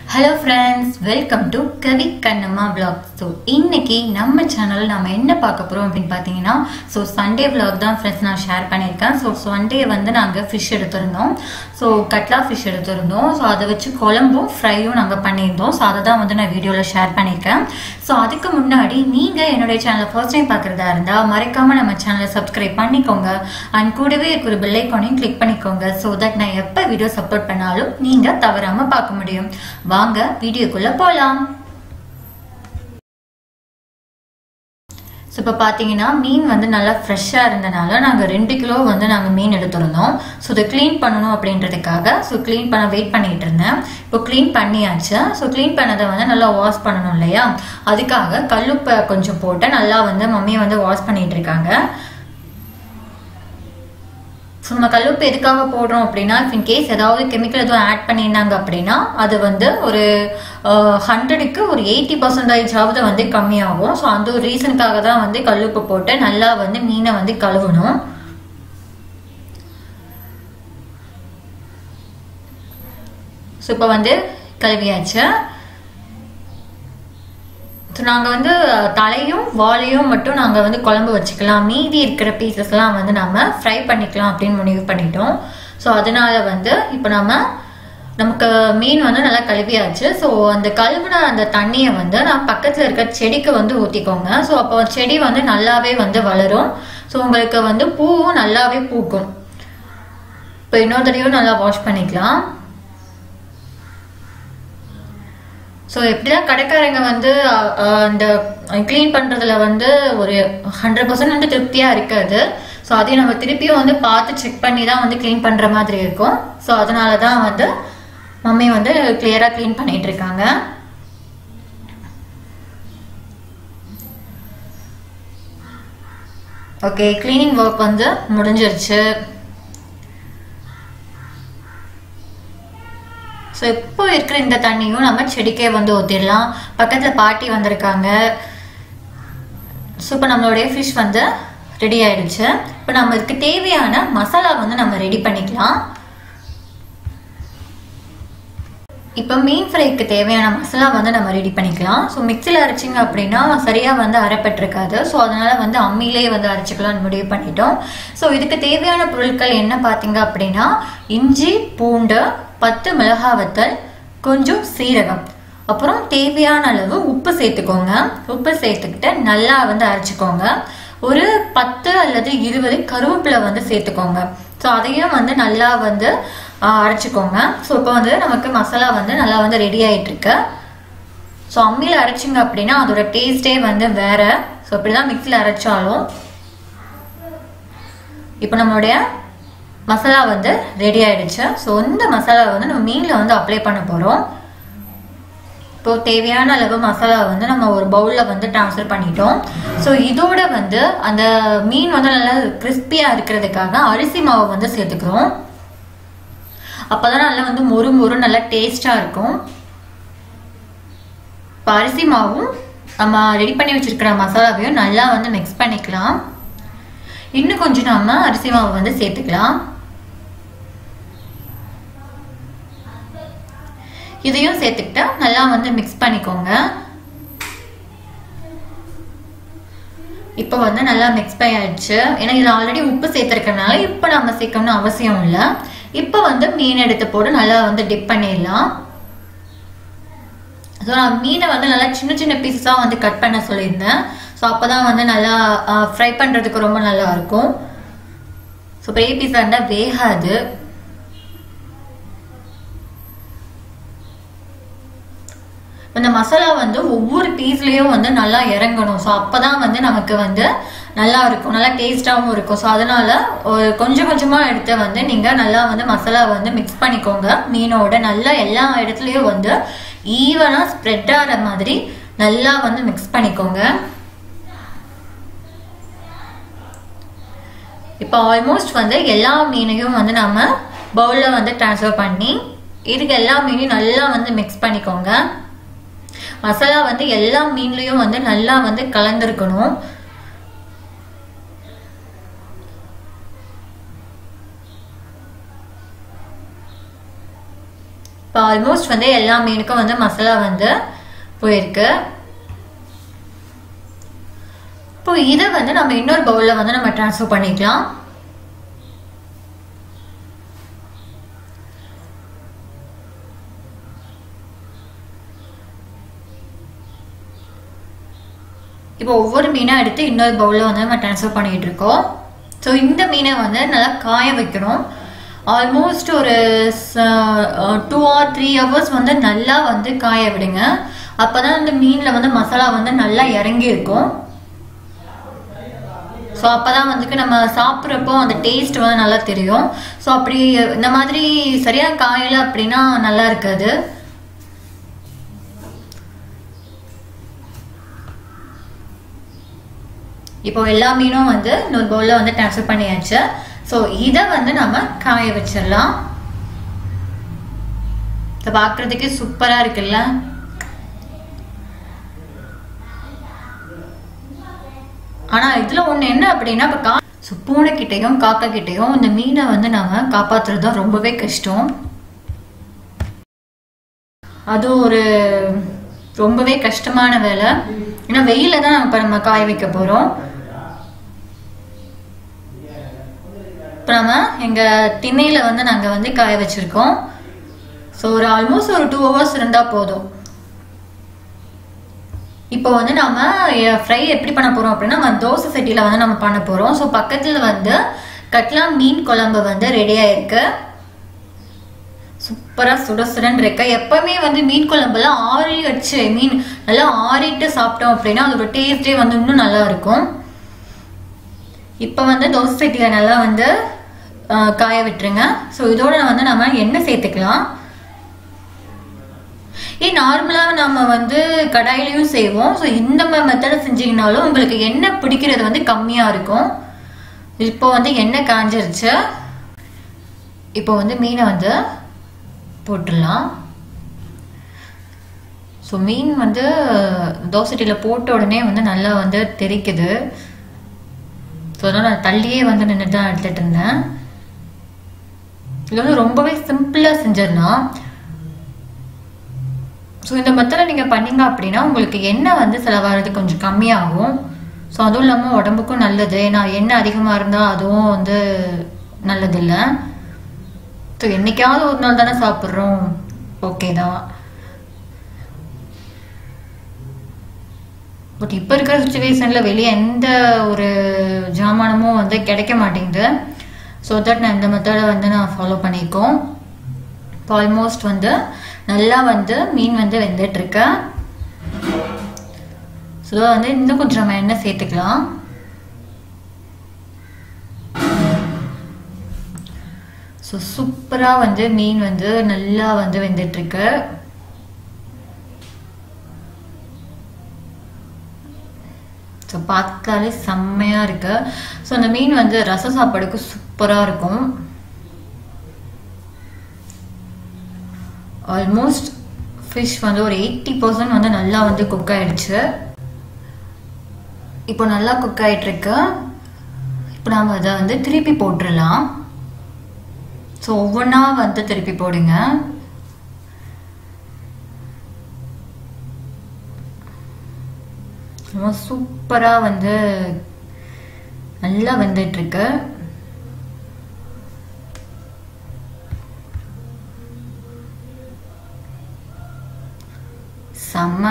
hello friends welcome to Kavi Kannamma vlog so இன்னைக்கு நம்ம channel நம்ம என்ன பார்க்க போகிறோம் அப்படின்னு பார்த்தீங்கன்னா ஸோ சண்டே vlog தான் ஃப்ரெண்ட்ஸ் நான் ஷேர் பண்ணியிருக்கேன் ஸோ சண்டே வந்து நாங்கள் ஃபிஷ் எடுத்திருந்தோம் ஸோ கட்லா ஃபிஷ் எடுத்திருந்தோம் ஸோ அதை வச்சு குழம்பும் ஃப்ரையும் நாங்கள் பண்ணியிருந்தோம் ஸோ அதை தான் வந்து நான் வீடியோவில் ஷேர் பண்ணியிருக்கேன் ஸோ அதுக்கு முன்னாடி நீங்கள் என்னுடைய சேனலை ஃபர்ஸ்ட் டைம் பார்க்குறதா இருந்தால் மறக்காமல் நம்ம சேனலை சப்ஸ்கிரைப் பண்ணிக்கோங்க அண்ட் கூடவே இருக்கிற பெல் ஐக்கானையும் கிளிக் பண்ணிக்கோங்க ஸோ தட் நான் எப்போ வீடியோ சப்போர்ட் பண்ணாலும் நீங்கள் தவறாமல் பார்க்க முடியும் வாங்க வீடியோக்குள்ள போகலாம் ஸோ இப்போ பார்த்தீங்கன்னா மீன் வந்து நல்லா ஃப்ரெஷ்ஷாக இருந்தனால நாங்கள் ரெண்டு கிலோ வந்து நாங்கள் மீன் எடுத்திருந்தோம் ஸோ இதை க்ளீன் பண்ணணும் அப்படின்றதுக்காக ஸோ க்ளீன் பண்ண வெயிட் பண்ணிட்டு இருந்தேன் இப்போ க்ளீன் பண்ணியாச்சு ஸோ க்ளீன் பண்ணதை வந்து நல்லா வாஷ் பண்ணணும் இல்லையா அதுக்காக கல்லுப்பை கொஞ்சம் போட்டு நல்லா வந்து மம்மியை வந்து வாஷ் பண்ணிட்டு இருக்காங்க ஸோ நம்ம கல்லுப்பு எதுக்காக போடுறோம் அப்படின்னா இன் கேஸ் ஏதாவது கெமிக்கல் எதுவும் ஆட் பண்ணியிருந்தாங்க அப்படின்னா அது வந்து ஒரு ஹண்ட்ரடுக்கு ஒரு எயிட்டி பர்சன்டேஜாவது வந்து கம்மியாகும் ஸோ அந்த ஒரு ரீசனுக்காக தான் வந்து கல்லுப்பு போட்டு நல்லா வந்து மீனை வந்து கழுவணும் ஸோ இப்போ வந்து கழுவியாச்சு ஸோ நாங்கள் வந்து தலையும் வாலையும் மட்டும் நாங்கள் வந்து குழம்பு வச்சுக்கலாம் மீதி இருக்கிற பீசஸ்லாம் வந்து நம்ம ஃப்ரை பண்ணிக்கலாம் அப்படின்னு முடிவு பண்ணிட்டோம் ஸோ அதனால வந்து இப்போ நம்ம நமக்கு மீன் வந்து நல்லா கழுவியாச்சு ஸோ அந்த கழுவின அந்த தண்ணியை வந்து நான் பக்கத்தில் இருக்க செடிக்கு வந்து ஊற்றிக்கோங்க ஸோ அப்போ செடி வந்து நல்லாவே வந்து வளரும் ஸோ உங்களுக்கு வந்து பூவும் நல்லாவே பூக்கும் இப்போ இன்னொரு தடவையும் நல்லா வாஷ் பண்ணிக்கலாம் ஸோ எப்படிதான் கடைக்காரங்க வந்து அந்த க்ளீன் பண்ணுறதுல வந்து ஒரு ஹண்ட்ரட் பர்சன்ட் வந்து திருப்தியாக இருக்காது ஸோ அதையும் நம்ம திருப்பியும் வந்து பார்த்து செக் பண்ணி தான் வந்து க்ளீன் பண்ணுற மாதிரி இருக்கும் ஸோ அதனால தான் வந்து மம்மி வந்து கிளியராக க்ளீன் பண்ணிட்டு இருக்காங்க ஓகே க்ளீனிங் ஒர்க் வந்து முடிஞ்சிருச்சு ஸோ இப்போ இருக்கிற இந்த தண்ணியும் நம்ம செடிக்கே வந்து ஊற்றிடலாம் பக்கத்தில் பாட்டி வந்திருக்காங்க ஸோ இப்போ நம்மளுடைய ஃபிஷ் வந்து ரெடி ஆயிடுச்சு இப்போ நம்ம இதுக்கு தேவையான மசாலா வந்து நம்ம ரெடி பண்ணிக்கலாம் இப்போ மீன் ஃப்ரைக்கு தேவையான மசாலா வந்து நம்ம ரெடி பண்ணிக்கலாம் ஸோ மிக்சியில் அரைச்சிங்க அப்படின்னா சரியாக வந்து அரைப்பட்டிருக்காது ஸோ அதனால வந்து அம்மிலே வந்து அரைச்சிக்கலாம்னு முடிவு பண்ணிட்டோம் ஸோ இதுக்கு தேவையான பொருட்கள் என்ன பார்த்தீங்க அப்படின்னா இஞ்சி பூண்டு பத்து மிளகா வத்தல் கொஞ்சம் சீரகம் அப்புறம் தேவையான அளவு உப்பு சேர்த்துக்கோங்க உப்பு சேர்த்துக்கிட்டு நல்லா வந்து அரைச்சிக்கோங்க ஒரு பத்து அல்லது இருபது கருவேப்பிலை வந்து சேர்த்துக்கோங்க ஸோ அதையும் வந்து நல்லா வந்து அரைச்சிக்கோங்க ஸோ இப்போ வந்து நமக்கு மசாலா வந்து நல்லா வந்து ரெடி ஆகிட்டு இருக்கு ஸோ அம்மியில் அரைச்சிங்க அப்படின்னா அதோட டேஸ்டே வந்து வேற ஸோ இப்படிதான் மிக்சியில் அரைச்சாலும் இப்போ நம்மளுடைய மசாலா வந்து ரெடி ஆயிடுச்சு ஸோ இந்த மசாலா வந்து நம்ம மீனில் வந்து அப்ளை பண்ண போகிறோம் இப்போ தேவையான அளவு மசாலா வந்து நம்ம ஒரு பவுலில் வந்து ட்ரான்ஸ்ஃபர் பண்ணிட்டோம் ஸோ இதோட வந்து அந்த மீன் வந்து நல்லா கிறிஸ்பியாக இருக்கிறதுக்காக அரிசி மாவு வந்து சேர்த்துக்கிறோம் அப்போதான் நல்லா வந்து மொறு மொறு நல்லா டேஸ்டாக இருக்கும் இப்போ அரிசி மாவும் நம்ம ரெடி பண்ணி வச்சிருக்கிற மசாலாவையும் நல்லா வந்து மிக்ஸ் பண்ணிக்கலாம் இன்னும் கொஞ்சம் நம்ம அரிசி மாவு வந்து சேர்த்துக்கலாம் இதையும் சேர்த்துக்கிட்டா நல்லா வந்து மிக்ஸ் பண்ணிக்கோங்க இப்போ வந்து நல்லா மிக்ஸ் ஆயிடுச்சு ஏன்னா இதில் ஆல்ரெடி உப்பு சேர்த்துருக்கனால இப்போ நம்ம சேர்க்கணும்னு அவசியம் இல்லை இப்போ வந்து மீன் எடுத்து போட்டு நல்லா வந்து டிப் பண்ணிடலாம் ஸோ நான் மீனை வந்து நல்லா சின்ன சின்ன பீஸஸாக வந்து கட் பண்ண சொல்லியிருந்தேன் ஸோ அப்போ தான் வந்து நல்லா ஃப்ரை பண்ணுறதுக்கு ரொம்ப நல்லா இருக்கும் ஸோ பெரிய பீஸாக இருந்தால் வேகாது இந்த மசாலா வந்து ஒவ்வொரு பீஸ்லேயும் வந்து நல்லா இறங்கணும் ஸோ அப்போ தான் வந்து நமக்கு வந்து நல்லா இருக்கும் நல்லா டேஸ்டாகவும் இருக்கும் ஸோ அதனால ஒரு கொஞ்சம் கொஞ்சமாக எடுத்து வந்து நீங்கள் நல்லா வந்து மசாலா வந்து மிக்ஸ் பண்ணிக்கோங்க மீனோட நல்லா எல்லா இடத்துலையும் வந்து ஈவனாக ஸ்ப்ரெட் ஆகிற மாதிரி நல்லா வந்து மிக்ஸ் பண்ணிக்கோங்க இப்போ ஆல்மோஸ்ட் வந்து எல்லா மீனையும் வந்து நம்ம பவுலில் வந்து ட்ரான்ஸ்ஃபர் பண்ணி இதுக்கு எல்லா மீனையும் நல்லா வந்து மிக்ஸ் பண்ணிக்கோங்க மசாலா வந்து எல்லா மீன்லேயும் வந்து நல்லா வந்து கலந்துருக்கணும் இப்போ இப்போ ஆல்மோஸ்ட் வந்து எல்லா மீனுக்கும் வந்து மசாலா வந்து போயிருக்கு இப்போ இதை வந்து நம்ம இன்னொரு பவுலில் வந்து நம்ம ட்ரான்ஸ்ஃபர் பண்ணிக்கலாம் இப்போ ஒவ்வொரு மீனாக எடுத்து இன்னொரு பவுலில் வந்து நம்ம ட்ரான்ஸ்ஃபர் பண்ணிட்டு இருக்கோம் ஸோ இந்த மீனை வந்து நல்லா காய வைக்கணும் ஆல்மோஸ்ட் ஒரு டூ ஆர் த்ரீ ஹவர்ஸ் வந்து நல்லா வந்து காய விடுங்க அப்போ தான் அந்த மீனில் வந்து மசாலா வந்து நல்லா இறங்கி இருக்கும் ஸோ அப்போ தான் வந்துட்டு நம்ம சாப்பிட்றப்போ அந்த டேஸ்ட் வந்து நல்லா தெரியும் ஸோ அப்படி இந்த மாதிரி சரியாக காயலை அப்படின்னா நல்லா இருக்காது இப்போ எல்லா மீனும் வந்து இன்னொரு பவுலில் வந்து ட்ரான்ஸ்ஃபர் பண்ணியாச்சு ஸோ இதை வந்து நம்ம காய வச்சிடலாம் இதை பார்க்குறதுக்கு சூப்பராக இருக்குல்ல ஆனால் இதில் ஒன்று என்ன அப்படின்னா இப்போ கா ஸோ பூனைக்கிட்டையும் காக்கா கிட்டையும் இந்த மீனை வந்து நம்ம காப்பாற்றுறது தான் ரொம்பவே கஷ்டம் அது ஒரு ரொம்பவே கஷ்டமான வேலை ஏன்னா வெயில தான் இப்போ நம்ம காய வைக்க போகிறோம் இப்போ நம்ம எங்கள் திண்ணையில் வந்து நாங்கள் வந்து காய வச்சுருக்கோம் ஸோ ஒரு ஆல்மோஸ்ட் ஒரு டூ ஹவர்ஸ் இருந்தால் போதும் இப்போ வந்து நம்ம ஃப்ரை எப்படி பண்ண போகிறோம் அப்படின்னா நம்ம தோசை சட்டியில் வந்து நம்ம பண்ண போகிறோம் ஸோ பக்கத்தில் வந்து கட்லா மீன் குழம்பு வந்து ரெடியாக இருக்கு சூப்பராக சுட சுடன்னு இருக்கு எப்பவுமே வந்து மீன் குழம்புல ஆறி வச்சு மீன் நல்லா ஆறிட்டு சாப்பிட்டோம் அப்படின்னா அதோட டேஸ்டே வந்து இன்னும் நல்லா இருக்கும் இப்போ வந்து தோசை சட்டியில் நல்லா வந்து ஆஹ், காய விட்டுருங்க ஸோ இதோட வந்து நம்ம எண்ணெய் சேர்த்துக்கலாம் ஏன் நார்மலாக நம்ம வந்து கடாயிலையும் செய்வோம் ஸோ இந்த மெத்தடை செஞ்சீங்கனாலும் உங்களுக்கு எண்ணெய் பிடிக்கிறது வந்து கம்மியாக இருக்கும் இப்போ வந்து எண்ணெய் காஞ்சிருச்சு இப்போ வந்து மீனை வந்து போட்டுடலாம் ஸோ மீன் வந்து தோசைட்டியில் போட்ட உடனே வந்து நல்லா வந்து தெரிக்குது ஸோ அதனால் நான் தள்ளியே வந்து நின்று தான் எடுத்துகிட்டு இருந்தேன் இது வந்து ரொம்பவே சிம்பிளாக செஞ்சிடலாம் ஸோ இந்த மெத்தடை நீங்கள் பண்ணீங்க அப்படின்னா உங்களுக்கு எண்ணெய் வந்து செலவாகிறது கொஞ்சம் கம்மியாகும் ஸோ அதுவும் இல்லாமல் உடம்புக்கும் நல்லது ஏன்னா எண்ணெய் அதிகமாக இருந்தால் அதுவும் வந்து நல்லதில்லை ஸோ என்னைக்காவது ஒரு நாள் தானே சாப்பிட்றோம் ஓகே தான் பட் இப்போ இருக்கிற சுச்சுவேஷனில் வெளியே எந்த ஒரு ஜாமானமும் வந்து கிடைக்க மாட்டேங்குது ஸோ தட் நான் இந்த மெத்தடை வந்து நான் ஃபாலோ பண்ணியிருக்கோம் இப்போ ஆல்மோஸ்ட் வந்து நல்லா வந்து மீன் வந்து வெந்துட்டுருக்கு ஸோ வந்து இன்னும் கொஞ்சம் நம்ம எண்ணெய் சேர்த்துக்கலாம் ஸோ சூப்பராக வந்து மீன் வந்து நல்லா வந்து வெந்துட்டுருக்கு ஸோ பார்த்தாலே செம்மையாக இருக்கு ஸோ அந்த மீன் வந்து ரச சாப்பாடுக்கு சூப்பராக இருக்கும் ஆல்மோஸ்ட் ஃபிஷ் வந்து ஒரு எயிட்டி பர்சன்ட் வந்து நல்லா வந்து குக் ஆயிடுச்சு இப்போ நல்லா குக் ஆயிட்டிருக்கு இப்போ நாம் அதை வந்து திருப்பி போட்டுடலாம் ஸோ ஒவ்வொன்றா வந்து திருப்பி போடுங்க ரொம்ப சூப்பராக வந்து நல்லா வந்துட்டுருக்கு செம்ம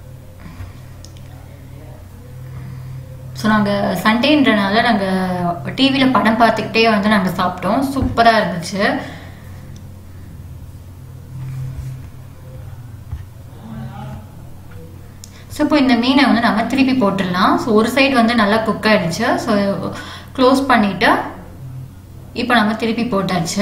ஸோ நாங்கள் சண்டேன்றனால நாங்கள் டிவியில் படம் பார்த்துக்கிட்டே வந்து நாங்கள் சாப்பிட்டோம் சூப்பராக இருந்துச்சு ஸோ இப்போ இந்த மீனை வந்து நம்ம திருப்பி போட்டுடலாம் ஸோ ஒரு சைடு வந்து நல்லா குக் ஆயிடுச்சு ஸோ க்ளோஸ் பண்ணிவிட்டு இப்போ நம்ம திருப்பி போட்டாச்சு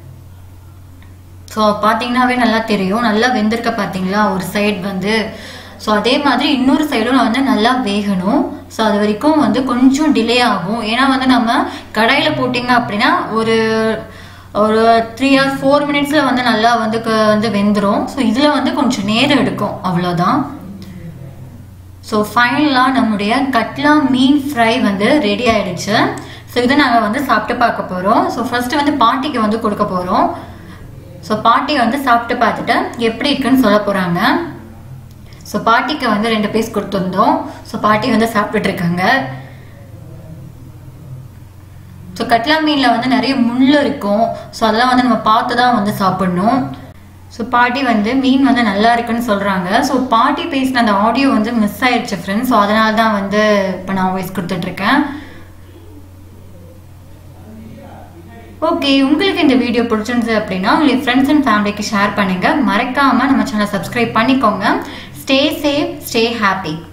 ஸோ பார்த்தீங்கன்னாவே நல்லா தெரியும் நல்லா வெந்திருக்க பார்த்தீங்களா ஒரு சைடு வந்து ஸோ அதே மாதிரி இன்னொரு சைடும் வந்து நல்லா வேகணும் ஸோ அது வரைக்கும் வந்து கொஞ்சம் டிலே ஆகும் ஏன்னா வந்து நம்ம கடாயில் போட்டிங்க அப்படின்னா ஒரு ஒரு த்ரீ ஆர் ஃபோர் மினிட்ஸில் வந்து நல்லா வந்து க- வந்து வெந்துடும் ஸோ இதில் வந்து கொஞ்சம் நேரம் எடுக்கும் அவ்வளோதான் ஸோ ஃபைனலாக நம்முடைய கட்லா மீன் ஃப்ரை வந்து ரெடி ஆயிடுச்சு ஸோ இதை நாங்கள் வந்து சாப்பிட்டு பார்க்க போகிறோம் ஸோ ஃபர்ஸ்ட் வந்து பாட்டிக்கு வந்து கொடுக்க போகிறோம் ஸோ பாட்டி வந்து சாப்பிட்டு பார்த்துட்டு எப்படி இருக்குன்னு சொல்ல போகிறாங்க ஸோ பாட்டிக்கு வந்து ரெண்டு பீஸ் கொடுத்துருந்தோம் ஸோ பாட்டி வந்து சாப்பிட்டுட்டு இருக்காங்க ஸோ கட்லா மீனில் வந்து நிறைய முள் இருக்கும் ஸோ அதெல்லாம் வந்து நம்ம பார்த்து தான் வந்து சாப்பிடணும் ஸோ பாட்டி வந்து மீன் வந்து நல்லா இருக்குன்னு சொல்கிறாங்க ஸோ பாட்டி பேசின அந்த ஆடியோ வந்து மிஸ் ஆயிடுச்சு ஃப்ரெண்ட்ஸ் ஸோ அதனால தான் வந்து இப்போ நான் வாய்ஸ் கொடுத்துட்ருக்கேன் ஓகே உங்களுக்கு இந்த வீடியோ பிடிச்சிருந்தது அப்படின்னா உங்களுடைய ஃப்ரெண்ட்ஸ் அண்ட் ஃபேமிலிக்கு ஷேர் பண்ணுங்க மறக்காம நம்ம சேனல் சப்ஸ்கிரைப் பண்ணிக்கோங்க ஸ்டே சேஃப் ஸ்டே ஹாப்பி